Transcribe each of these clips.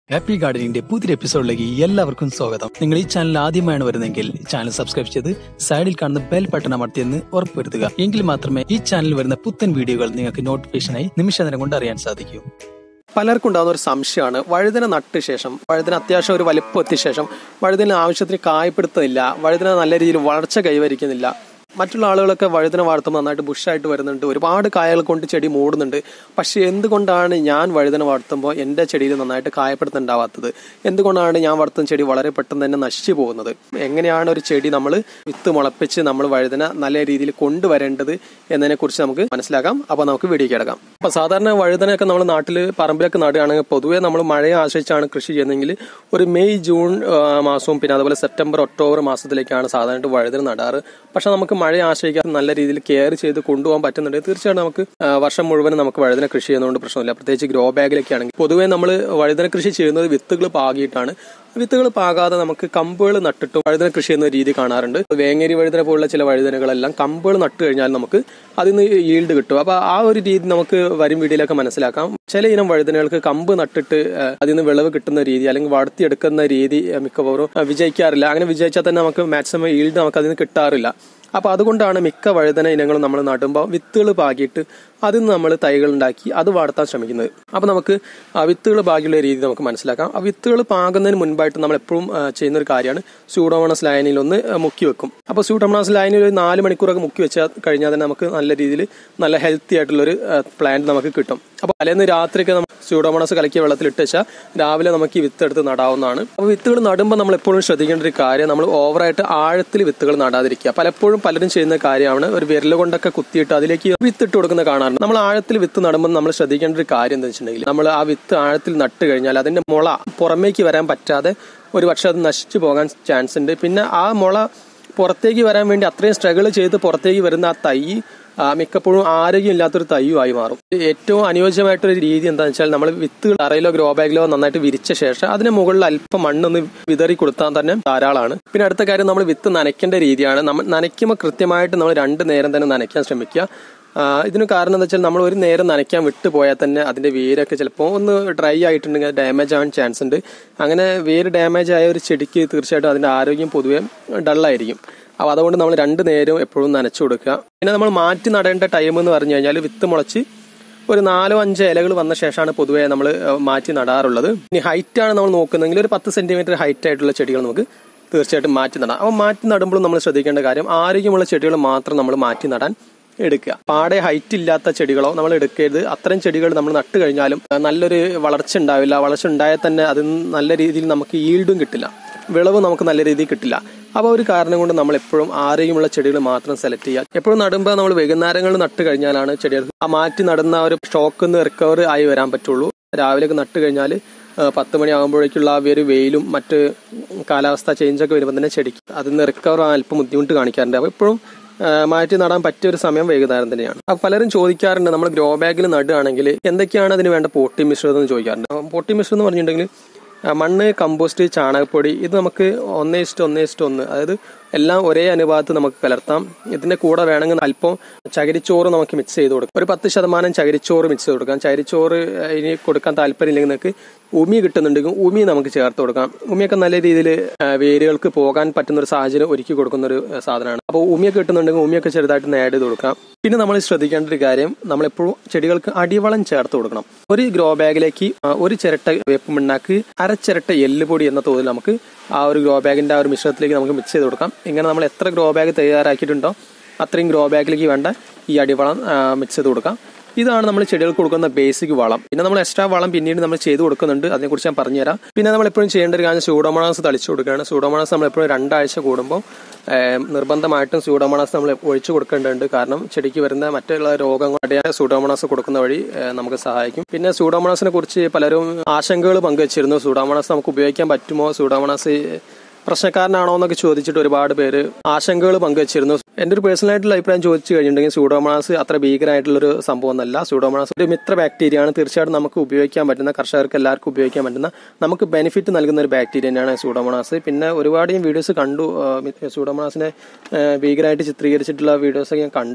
happy ഗാർഡനിന്റെ പുതിയൊരു എപ്പിസോഡിലേക്ക് എല്ലാവർക്കും സ്വാഗതം നിങ്ങൾ ഈ ചാനൽ ആദ്യമായാണ് വരുന്നതെങ്കിൽ ചാനൽ സബ്സ്ക്രൈബ് ചെയ്ത് സൈഡിൽ കാണുന്ന ബെൽ ബട്ടൺ അമർത്തിയെന്ന് ഉറപ്പുവരുത്തുക എങ്കിൽ മാത്രമേ ഈ ചാനലിൽ വരുന്ന പുത്തൻ വീഡിയോകൾ നിങ്ങൾക്ക് നോട്ടിഫിക്കേഷനായി നിമിഷ നേരം കൊണ്ട് അറിയാൻ സാധിക്കൂ പലർക്കും ഉണ്ടാകുന്ന ഒരു സംശയമാണ് വഴുതന നട്ട ശേഷം വഴുതന അത്യാവശ്യം ഒരു വലിപ്പം എത്തിയ ശേഷം വഴുതന ആവശ്യത്തിന് കായപ്പെടുത്തുന്നില്ല വഴുതന നല്ല രീതിയിൽ വളർച്ച കൈവരിക്കുന്നില്ല മറ്റുള്ള ആളുകളൊക്കെ വഴുതന വളർത്തുമ്പോൾ നന്നായിട്ട് ബുഷായിട്ട് വരുന്നുണ്ട് ഒരുപാട് കായകൾ കൊണ്ട് ചെടി മൂടുന്നുണ്ട് പക്ഷെ എന്തുകൊണ്ടാണ് ഞാൻ വഴുതന വളർത്തുമ്പോൾ എൻ്റെ ചെടിയിൽ നന്നായിട്ട് കായപ്പെടുത്തുന്നുണ്ടാവാത്തത് എന്തുകൊണ്ടാണ് ഞാൻ വളർത്തുന്ന ചെടി വളരെ പെട്ടെന്ന് തന്നെ നശിച്ചു പോകുന്നത് എങ്ങനെയാണ് ഒരു ചെടി നമ്മൾ വിത്ത് മുളപ്പിച്ച് നമ്മൾ വഴുതന നല്ല രീതിയിൽ കൊണ്ടുവരേണ്ടത് എന്നതിനെ കുറിച്ച് നമുക്ക് മനസ്സിലാക്കാം അപ്പോൾ നമുക്ക് വീഡിയോ കിടക്കാം അപ്പോൾ സാധാരണ വഴുതനയൊക്കെ നമ്മൾ നാട്ടിൽ പറമ്പിലൊക്കെ നടുകയാണെങ്കിൽ പൊതുവേ നമ്മൾ മഴയെ ആശ്രയിച്ചാണ് കൃഷി ചെയ്യുന്നതെങ്കിൽ ഒരു മെയ് ജൂൺ ആ, മാസവും പിന്നെ അതുപോലെ സെപ്റ്റംബർ ഒക്ടോബർ മാസത്തിലേക്കാണ് സാധാരണ വഴുതന നടാറ് പക്ഷെ നമുക്ക് മഴയെ ആശ്രയിക്കാതെ നല്ല രീതിയിൽ കെയർ ചെയ്ത് കൊണ്ടുപോകാൻ പറ്റുന്നുണ്ട് തീർച്ചയായിട്ടും നമുക്ക് ആ, വർഷം മുഴുവൻ നമുക്ക് വഴുതന കൃഷി ചെയ്യുന്നതുകൊണ്ട് പ്രശ്നമില്ല പ്രത്യേകിച്ച് ഗ്രോ ബാഗിലൊക്കെ ആണെങ്കിൽ പൊതുവേ നമ്മൾ വഴുതന കൃഷി ചെയ്യുന്നത് വിത്തുകൾ പാകിയിട്ടാണ് വിത്തുകൾ പാകാതെ നമുക്ക് കമ്പുകൾ നട്ടിട്ടും വഴുതന കൃഷി ചെയ്യുന്ന രീതി കാണാറുണ്ട് വേങ്ങേരി വഴുതന പോലുള്ള ചില വഴുതനകളെല്ലാം കമ്പുകൾ നട്ട് കഴിഞ്ഞാൽ നമുക്ക് അതിൽ നിന്ന് ഈൽഡ് കിട്ടും അപ്പൊ ആ ഒരു രീതി നമുക്ക് വരും വീഡിയോയിലൊക്കെ മനസ്സിലാക്കാം ചില ഇനം വഴുതനകൾക്ക് കമ്പ് നട്ടിട്ട് ആ, അതിൽ നിന്ന് വിളവ് കിട്ടുന്ന രീതി അല്ലെങ്കിൽ വളർത്തിയെടുക്കുന്ന രീതി ആ, മിക്കവാറും ആ, വിജയിക്കാറില്ല അങ്ങനെ വിജയിച്ചാൽ തന്നെ നമുക്ക് മാക്സിമം ഈൽഡ് നമുക്ക് അതിൽ നിന്ന് കിട്ടാറില്ല അപ്പൊ അതുകൊണ്ടാണ് മിക്ക വഴുതന ഇനങ്ങളും നമ്മൾ നടുമ്പോൾ വിത്തുകൾ പാകിയിട്ട് അതിൽ നിന്ന് നമ്മൾ തൈകൾ ഉണ്ടാക്കി അത് വളർത്താൻ ശ്രമിക്കുന്നത് അപ്പൊ നമുക്ക് ആ വിത്തുകൾ പാകിയുള്ള രീതി നമുക്ക് മനസ്സിലാക്കാം ആ വിത്തുകൾ പാകുന്നതിന് മുൻപായിട്ട് നമ്മൾ എപ്പോഴും ആ, ചെയ്യുന്ന ഒരു കാര്യമാണ് സ്യൂഡോമോണസ് ലൈനിൽ ഒന്ന് ആ, മുക്കി വെക്കും അപ്പൊ സ്യൂഡോമോണസ് ലൈനിൽ ഒരു നാല് മണിക്കൂറൊക്കെ മുക്കി വെച്ചാൽ കഴിഞ്ഞാൽ തന്നെ നമുക്ക് നല്ല രീതിയിൽ നല്ല ഹെൽത്തി ആയിട്ടുള്ള ഒരു പ്ലാന്റ് നമുക്ക് കിട്ടും അപ്പൊ തലേന്ന് രാത്രിയൊക്കെ നമ്മൾ സ്യൂഡോമോണസ് കലക്കിയ വെള്ളത്തിൽ ഇട്ട് വെച്ചാൽ രാവിലെ നമുക്ക് ഈ വിത്ത് എടുത്ത് നടാവുന്നതാണ് അപ്പോൾ വിത്തുകൾ നടുമ്പോൾ നമ്മൾ എപ്പോഴും ശ്രദ്ധിക്കേണ്ട ഒരു കാര്യം നമ്മൾ ഓവറായിട്ട് ആഴത്തിൽ വിത്തുകൾ നടാതിരിക്കുക പലപ്പോഴും പലരും ചെയ്യുന്ന കാര്യമാണ് ഒരു വിരൽ കൊണ്ടൊക്കെ കുത്തിയിട്ട് അതിലേക്ക് വിത്ത് ഇട്ട് കൊടുക്കുന്ന കാണാറുണ്ട് നമ്മൾ ആഴത്തിൽ വിത്ത് നടുമ്പോൾ നമ്മൾ ശ്രദ്ധിക്കേണ്ട ഒരു കാര്യം എന്താ വെച്ചിട്ടുണ്ടെങ്കിൽ നമ്മൾ ആ വിത്ത് ആഴത്തിൽ നട്ട് കഴിഞ്ഞാൽ അതിന്റെ മുള പുറമേക്ക് വരാൻ പറ്റാതെ ഒരു പക്ഷെ അത് നശിച്ചു പോകാൻ ചാൻസ് ഉണ്ട് പിന്നെ ആ മുള പുറത്തേക്ക് വരാൻ വേണ്ടി അത്രയും സ്ട്രഗിൾ ചെയ്ത് പുറത്തേക്ക് വരുന്ന ആ തൈ ആ, മിക്കപ്പോഴും ആരോഗ്യമില്ലാത്തൊരു തയ്യുമായി മാറും ഏറ്റവും അനുയോജ്യമായിട്ടൊരു രീതി എന്താണെന്ന് വെച്ചാൽ നമ്മൾ വിത്തുകൾ അറയിലോ ഗ്രോ ബാഗിലോ നന്നായിട്ട് വിരിച്ച ശേഷം അതിന് മുകളിൽ അല്പം മണ്ണൊന്ന് വിതറി കൊടുത്താൽ തന്നെ ധാരാളമാണ് പിന്നെ അടുത്ത കാര്യം നമ്മൾ വിത്ത് നനയ്ക്കേണ്ട രീതിയാണ് നമ്മൾ നനയ്ക്കുമ്പോൾ കൃത്യമായിട്ട് നമ്മൾ രണ്ട് നേരം തന്നെ നനയ്ക്കാൻ ശ്രമിക്കുക ആ, ഇതിന് കാരണം എന്താ വെച്ചാൽ നമ്മൾ ഒരു നേരം നനയ്ക്കാൻ വിട്ടു പോയാൽ തന്നെ അതിന്റെ വേരൊക്കെ ചിലപ്പോൾ ഒന്ന് ഡ്രൈ ആയിട്ടുണ്ടെങ്കിൽ ഡാമേജ് ആവാൻ ചാൻസ് ഉണ്ട് അങ്ങനെ വേര് ഡാമേജ് ആയ ഒരു ചെടിക്ക് തീർച്ചയായിട്ടും അതിന്റെ ആരോഗ്യം പൊതുവെ ഡള്ളായിരിക്കും അപ്പോൾ അതുകൊണ്ട് നമ്മൾ രണ്ട് നേരവും എപ്പോഴും നനച്ചു കൊടുക്കുക പിന്നെ നമ്മൾ മാറ്റി നടേണ്ട ടൈം എന്ന് പറഞ്ഞു കഴിഞ്ഞാൽ വിത്ത് മുളച്ച് ഒരു നാലോ അഞ്ചോ ഇലകൾ വന്ന ശേഷമാണ് പൊതുവെ നമ്മൾ മാറ്റി നടാറുള്ളത് ഇനി ഹൈറ്റ് ആണ് നമ്മൾ നോക്കുന്നതെങ്കിൽ ഒരു പത്ത് സെന്റിമീറ്റർ ഹൈറ്റ് ആയിട്ടുള്ള ചെടികൾ നമുക്ക് തീർച്ചയായിട്ടും മാറ്റി നടാം അപ്പോൾ മാറ്റി നടുമ്പോഴും നമ്മൾ ശ്രദ്ധിക്കേണ്ട കാര്യം ആരോഗ്യമുള്ള ചെടികൾ മാത്രം നമ്മൾ മാറ്റി നടാൻ എടുക്കുക പാടെ ഹൈറ്റ് ഇല്ലാത്ത ചെടികളോ നമ്മൾ എടുക്കരുത് അത്തരം ചെടികൾ നമ്മൾ നട്ട് കഴിഞ്ഞാലും ആ, നല്ലൊരു വളർച്ച ഉണ്ടാവില്ല വളർച്ച ഉണ്ടായാൽ തന്നെ അതിൽ നിന്ന് നല്ല രീതിയിൽ നമുക്ക് ഈൽഡും കിട്ടില്ല വിളവ് നമുക്ക് നല്ല രീതിയിൽ കിട്ടില്ല അപ്പോൾ ഒരു കാരണം കൊണ്ട് നമ്മൾ എപ്പോഴും ആരോഗ്യമുള്ള ചെടികൾ മാത്രം സെലക്ട് ചെയ്യുക എപ്പോഴും നടുമ്പോൾ നമ്മൾ വൈകുന്നേരങ്ങളിൽ നട്ട് കഴിഞ്ഞാലാണ് ചെടികൾ ആ മാറ്റി നടുന്ന ആ ഒരു സ്റ്റോക്കിൽ നിന്ന് റിക്കവർ ആയി വരാൻ പറ്റുള്ളൂ രാവിലെയൊക്കെ നട്ട് കഴിഞ്ഞാൽ പത്ത് മണി ആകുമ്പോഴേക്കുള്ള ആ ഒരു വെയിലും മറ്റ് കാലാവസ്ഥ ചേഞ്ചൊക്കെ വരുമ്പോൾ തന്നെ ചെടിക്ക് അതിൽ നിന്ന് റിക്കവർ ആകാൻ അല്പം ബുദ്ധിമുട്ട് കാണിക്കാറുണ്ട് അപ്പോൾ എപ്പോഴും ആ, മാറ്റി നടാൻ പറ്റിയ ഒരു സമയം വൈകുന്നേരം തന്നെയാണ് അപ്പൊ പലരും ചോദിക്കാറുണ്ട് നമ്മൾ ഗ്രോ ബാഗിൽ നടുകയാണെങ്കിൽ എന്തൊക്കെയാണ് അതിന് വേണ്ട പോട്ടി മിശ്രിതം എന്ന് ചോദിക്കാറുണ്ട് അപ്പം പോട്ടി മിശ്രിതം എന്ന് പറഞ്ഞിട്ടുണ്ടെങ്കിൽ ആ, മണ്ണ് കമ്പോസ്റ്റ് ചാണകപ്പൊടി ഇത് നമുക്ക് ഒന്നേ ഇഷ്ടം ഒന്നേ ഇഷ്ടം ഒന്ന് അതായത് എല്ലാം ഒരേ അനുപാതത്തിൽ നമുക്ക് കലർത്താം ഇതിന്റെ കൂടെ വേണമെങ്കിൽ അല്പം ചകിരിച്ചോറ് നമുക്ക് മിക്സ് ചെയ്ത് കൊടുക്കാം ഒരു പത്ത് ശതമാനം ചകിരിച്ചോറ് മിക്സ് ചെയ്ത് കൊടുക്കാം ചകിരിച്ചോറ് ആ, ഇനി കൊടുക്കാൻ താല്പര്യമില്ലെങ്കിൽ നിങ്ങൾക്ക് ഉമി കിട്ടുന്നുണ്ടെങ്കിൽ ഉമി നമുക്ക് ചേർത്ത് കൊടുക്കാം ഉമിയൊക്കെ നല്ല രീതിയിൽ വേരുകൾക്ക് പോകാൻ പറ്റുന്ന ഒരു സാഹചര്യം ഒരുക്കി കൊടുക്കുന്ന ഒരു ആ, സാധനമാണ് അപ്പോൾ ഉമിയൊക്കെ കിട്ടുന്നുണ്ടെങ്കിൽ ഉമിയൊക്കെ ചെറുതായിട്ട് ഒന്ന് ആഡ് ചെയ്ത് കൊടുക്കാം പിന്നെ നമ്മൾ ശ്രദ്ധിക്കേണ്ട ഒരു കാര്യം നമ്മളെപ്പോഴും ചെടികൾക്ക് അടിവളം ചേർത്ത് കൊടുക്കണം ഒരു ഗ്രോ ബാഗിലേക്ക് ആ, ഒരു ചിരട്ട വേപ്പ് മണ്ണാക്ക് അരച്ചിരട്ട എല്ലുപൊടി എന്ന തോതിൽ നമുക്ക് ആ ഒരു ഗ്രോ ബാഗിന്റെ ആ ഒരു മിശ്രിതത്തിലേക്ക് നമുക്ക് മിക്സ് ചെയ്ത് കൊടുക്കാം ഇങ്ങനെ നമ്മൾ എത്ര ഗ്രോ ബാഗ് തയ്യാറാക്കിയിട്ടുണ്ടോ അത്രയും ഗ്രോ ബാഗിലേക്ക് വേണ്ട ഈ അടിവളം മിക്സ് ചെയ്ത് കൊടുക്കാം ഇതാണ് നമ്മൾ ചെടികൾക്ക് കൊടുക്കുന്ന ബേസിക് വളം പിന്നെ നമ്മൾ എക്സ്ട്രാ വളം പിന്നീട് നമ്മൾ ചെയ്ത് കൊടുക്കുന്നുണ്ട് അതിനെക്കുറിച്ച് ഞാൻ പറഞ്ഞുതരാം പിന്നെ നമ്മൾ എപ്പോഴും ചെയ്യേണ്ട ഒരു കാര്യം സൂഡോമോണാസ് തളിച്ചു കൊടുക്കുകയാണ് സൂഡോമോണാസ് നമ്മൾ എപ്പോഴും രണ്ടാഴ്ച കൂടുമ്പോൾ ഏം, നിർബന്ധമായിട്ടും സൂഡോമോണാസ് നമ്മൾ ഒഴിച്ചു കൊടുക്കേണ്ടതുണ്ട് കാരണം ചെടിക്ക് വരുന്ന മറ്റുള്ള രോഗങ്ങളുടെ സൂഡോമോണാസ് കൊടുക്കുന്ന വഴി ഏ, നമുക്ക് സഹായിക്കും പിന്നെ സൂഡോമോണാസിനെ കുറിച്ച് പലരും ആശങ്കകൾ പങ്കുവച്ചിരുന്നു സൂഡോമോണാസ് നമുക്ക് ഉപയോഗിക്കാൻ പറ്റുമോ സൂഡോമോണാസ് പ്രശ്നക്കാരനാണോ എന്നൊക്കെ ചോദിച്ചിട്ട് ഒരുപാട് പേര് ആശങ്കകൾ പങ്കുവച്ചിരുന്നു എന്റെ ഒരു പേഴ്സണൽ ആയിട്ടുള്ള അഭിപ്രായം ചോദിച്ചു കഴിഞ്ഞിട്ടുണ്ടെങ്കിൽ സൂഡോമോണാസ് അത്ര ഭീകരമായിട്ടുള്ള ഒരു സംഭവം ഒന്നല്ല സൂഡോമോണാസ് ഒരു മിത്ര ബാക്ടീരിയ ആണ് തീർച്ചയായിട്ടും നമുക്ക് ഉപയോഗിക്കാൻ പറ്റുന്ന കർഷകർക്ക് എല്ലാവർക്കും ഉപയോഗിക്കാൻ പറ്റുന്ന നമുക്ക് ബെനിഫിറ്റ് നൽകുന്ന ഒരു ബാക്ടീരിയ തന്നെയാണ് സൂഡോമോണാസ് പിന്നെ ഒരുപാട് ഞാൻ വീഡിയോസ് കണ്ടു ആ, സൂഡോമോണാസിനെ ആ, ഭീകരമായിട്ട് ചിത്രീകരിച്ചിട്ടുള്ള വീഡിയോസ് ഞാൻ കണ്ടു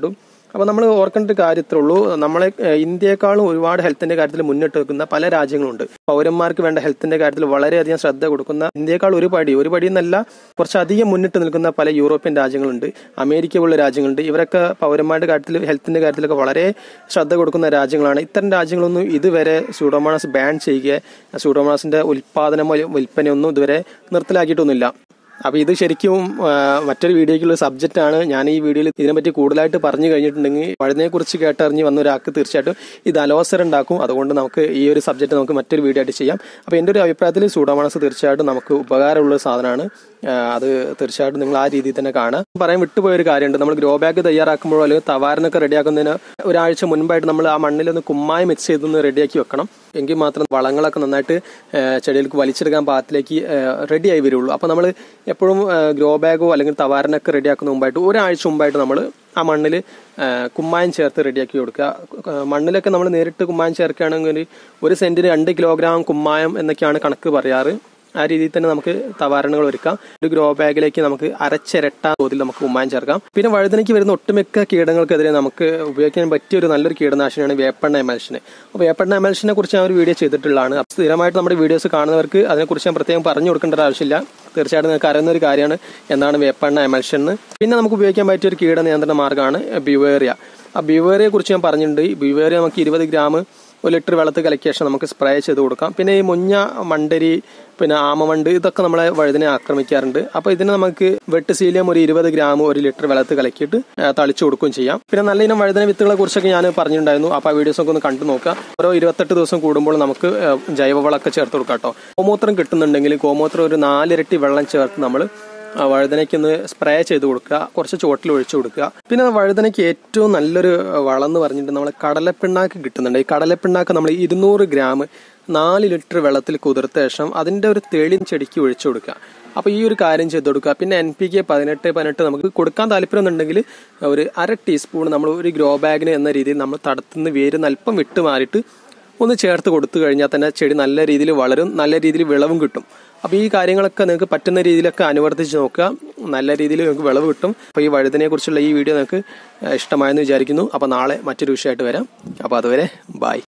അപ്പോൾ നമ്മൾ ഓർക്കേണ്ട ഒരു കാര്യത്തേ ഉള്ളൂ നമ്മളെ ഏഹ്, ഇന്ത്യയെക്കാളും ഒരുപാട് ഹെൽത്തിന്റെ കാര്യത്തിൽ മുന്നിട്ട് നിൽക്കുന്ന പല രാജ്യങ്ങളുണ്ട് പൗരന്മാർക്ക് വേണ്ട ഹെൽത്തിന്റെ കാര്യത്തിൽ വളരെയധികം ശ്രദ്ധ കൊടുക്കുന്ന ഇന്ത്യയെക്കാൾ ഒരു പടി ഒരു പടി എന്നല്ല കുറച്ചധികം മുന്നിട്ട് നിൽക്കുന്ന പല യൂറോപ്യൻ രാജ്യങ്ങളുണ്ട് അമേരിക്ക പോലുള്ള രാജ്യങ്ങളുണ്ട് ഇവരൊക്കെ പൗരന്മാരുടെ കാര്യത്തിൽ ഹെൽത്തിന്റെ കാര്യത്തിലൊക്കെ വളരെ ശ്രദ്ധ കൊടുക്കുന്ന രാജ്യങ്ങളാണ് ഇത്തരം രാജ്യങ്ങളൊന്നും ഇതുവരെ സ്യൂഡോമോണാസ് ബാൻ ചെയ്യുക സ്യൂഡോമോണാസിന്റെ ഉൽപാദനമോ വിൽപ്പനയോ ഒന്നും ഇതുവരെ നിർത്തലാക്കിയിട്ടൊന്നുമില്ല അപ്പൊ ഇത് ശരിക്കും ആ, മറ്റൊരു വീഡിയോയ്ക്കുള്ള സബ്ജക്റ്റ് ആണ് ഞാൻ ഈ വീഡിയോയിൽ ഇതിനെപ്പറ്റി കൂടുതലായിട്ട് പറഞ്ഞു കഴിഞ്ഞിട്ടുണ്ടെങ്കിൽ വഴുതിനെ കുറിച്ച് കേട്ടറിഞ്ഞ് വന്ന ഒരാൾക്ക് തീർച്ചയായിട്ടും ഇത് അലോസരം ഉണ്ടാക്കും അതുകൊണ്ട് നമുക്ക് ഈ ഒരു സബ്ജക്റ്റ് നമുക്ക് മറ്റൊരു വീഡിയോ ആയിട്ട് ചെയ്യാം അപ്പൊ എന്റെ ഒരു അഭിപ്രായത്തിൽ സൂഡോമോണസ് തീർച്ചയായിട്ടും നമുക്ക് ഉപകാരമുള്ള ഒരു സാധനമാണ് ആ, അത് തീർച്ചയായിട്ടും നിങ്ങൾ ആ രീതിയിൽ തന്നെ കാണുക പറയാൻ വിട്ടുപോയ ഒരു കാര്യമുണ്ട് നമ്മൾ ഗ്രോ ബാഗ് തയ്യാറാക്കുമ്പോഴോ അല്ലെങ്കിൽ തവാരനൊക്കെ റെഡിയാക്കുന്നതിന് ഒരാഴ്ച മുൻപായിട്ട് നമ്മൾ ആ മണ്ണിലൊന്ന് കുമ്മായി മിക്സ് ചെയ്തൊന്ന് റെഡിയാക്കി വെക്കണം എങ്കിൽ മാത്രം വളങ്ങളൊക്കെ നന്നായിട്ട് ആ, ചെടികൾക്ക് വലിച്ചെടുക്കാൻ പാകത്തിലേക്ക് റെഡിയായി വരുള്ളൂ അപ്പോൾ നമ്മൾ എപ്പോഴും ഗ്രോ ബാഗോ അല്ലെങ്കിൽ തവാരനൊക്കെ റെഡിയാക്കുന്ന മുമ്പായിട്ട് ഒരാഴ്ച മുമ്പായിട്ട് നമ്മൾ ആ മണ്ണിൽ കുമ്മായം ചേർത്ത് റെഡിയാക്കി കൊടുക്കുക ആ, മണ്ണിലൊക്കെ നമ്മൾ നേരിട്ട് കുമ്മായം ചേർക്കുകയാണെങ്കിൽ ഒരു സെന്റിന് രണ്ട് കിലോഗ്രാം കുമ്മായം എന്നൊക്കെയാണ് കണക്ക് പറയാറ് ആ രീതിയിൽ തന്നെ നമുക്ക് തവാരണകൾ ഒരുക്കാം ഒരു ഗ്രോ ബാഗിലേക്ക് നമുക്ക് അരച്ചിരട്ട തോതിൽ നമുക്ക് കുമ്മായം ചേർക്കാം പിന്നെ വഴുതനയ്ക്ക് വരുന്ന ഒട്ടുമിക്ക കീടങ്ങൾക്കെതിരെ നമുക്ക് ഉപയോഗിക്കാൻ പറ്റിയ ഒരു നല്ലൊരു കീടനാശിനിയാണ് വേപ്പെണ്ണ എമൽഷന് അപ്പോൾ വേപ്പെണ്ണ എമൽഷനെ കുറിച്ച് ഞാൻ ഒരു വീഡിയോ ചെയ്തിട്ടുള്ളതാണ് അപ്പോൾ സ്ഥിരമായിട്ട് നമ്മുടെ വീഡിയോസ് കാണുന്നവർക്ക് അതിനെക്കുറിച്ച് ഞാൻ പ്രത്യേകം പറഞ്ഞു കൊടുക്കേണ്ട ഒരു ആവശ്യമില്ല തീർച്ചയായിട്ടും നിങ്ങൾക്ക് അറിയുന്ന ഒരു കാര്യമാണ് എന്താണ് വേപ്പെണ്ണ എമൽഷൻ എന്ന് പിന്നെ നമുക്ക് ഉപയോഗിക്കാൻ പറ്റിയ ഒരു കീട നിയന്ത്രണ മാർഗ്ഗമാണ് ബിവേറിയ ആ ബിവേറിയെ കുറിച്ച് ഞാൻ പറഞ്ഞിട്ടുണ്ട് ഈ ബിവേറിയ നമുക്ക് ഇരുപത് ഗ്രാം ഒരു ലിറ്റർ വെള്ളത്തിൽ കലക്കിയ ശേഷം നമുക്ക് സ്പ്രേ ചെയ്ത് കൊടുക്കാം പിന്നെ ഈ മുഞ്ഞ മണ്ടരി പിന്നെ ആമവണ്ട് ഇതൊക്കെ നമ്മളെ വഴുതിനെ ആക്രമിക്കാറുണ്ട് അപ്പൊ ഇതിന് നമുക്ക് വെട്ടുശീലം ഒരു ഇരുപത് ഗ്രാം ഒരു ലിറ്റർ വെള്ളത്തിൽ കലക്കിയിട്ട് ആ, തളിച്ചു കൊടുക്കുകയും ചെയ്യാം പിന്നെ നല്ല ഇനം വഴുതന വിത്തുകളെ കുറിച്ചൊക്കെ ഞാൻ പറഞ്ഞിട്ടുണ്ടായിരുന്നു അപ്പൊ ആ വീഡിയോസ് ഒക്കെ ഒന്ന് കണ്ടു നോക്കാം ഓരോ ഇരുപത്തെട്ട് ദിവസം കൂടുമ്പോൾ നമുക്ക് ആ, ജൈവവളമൊക്കെ ചേർത്ത് കൊടുക്കാം കേട്ടോ ഗോമൂത്രം കിട്ടുന്നുണ്ടെങ്കിൽ ഗോമൂത്രം ഒരു നാലിരട്ടി വെള്ളം ചേർത്ത് നമ്മൾ ആ വഴുതനയ്ക്ക് ഒന്ന് സ്പ്രേ ചെയ്ത് കൊടുക്കുക കുറച്ച് ചുവട്ടിൽ ഒഴിച്ചു കൊടുക്കുക പിന്നെ വഴുതനയ്ക്ക് ഏറ്റവും നല്ലൊരു വളം എന്ന് പറഞ്ഞിട്ട് നമ്മൾ കടലപ്പിണ്ണാക്ക് കിട്ടുന്നുണ്ട് ഈ കടലപ്പിണ്ണാക്ക് നമ്മൾ ഇരുന്നൂറ് ഗ്രാം നാല് ലിറ്റർ വെള്ളത്തിൽ കുതിർത്ത ശേഷം അതിന്റെ ഒരു തെളിയും ചെടിക്ക് ഒഴിച്ചു കൊടുക്കുക അപ്പൊ ഈ ഒരു കാര്യം ചെയ്ത് കൊടുക്കുക പിന്നെ എൻ പി കെ പതിനെട്ട് പതിനെട്ട് നമുക്ക് കൊടുക്കാൻ താല്പര്യമുണ്ടെങ്കിൽ ഒരു അര ടീസ്പൂൺ നമ്മൾ ഒരു ഗ്രോ ബാഗിന് എന്ന രീതിയിൽ നമ്മൾ തടത്തുനിന്ന് വേര് അല്പം വിട്ട് മാറിയിട്ട് ഒന്ന് ചേർത്ത് കൊടുത്തു കഴിഞ്ഞാൽ തന്നെ ചെടി നല്ല രീതിയിൽ വളരും നല്ല രീതിയിൽ വിളവും കിട്ടും അപ്പോൾ ഈ കാര്യങ്ങളൊക്കെ നിങ്ങൾക്ക് പറ്റുന്ന രീതിയിലൊക്കെ അനുവർത്തിച്ച് നോക്കുക നല്ല രീതിയിൽ നിങ്ങൾക്ക് വിളവ് കിട്ടും അപ്പോൾ ഈ വഴുതിനെ കുറിച്ചുള്ള ഈ വീഡിയോ നിങ്ങൾക്ക് ഇഷ്ടമായെന്ന് വിചാരിക്കുന്നു അപ്പോൾ നാളെ മറ്റൊരു വിഷയമായിട്ട് വരാം അപ്പോൾ അതുവരെ ബായ്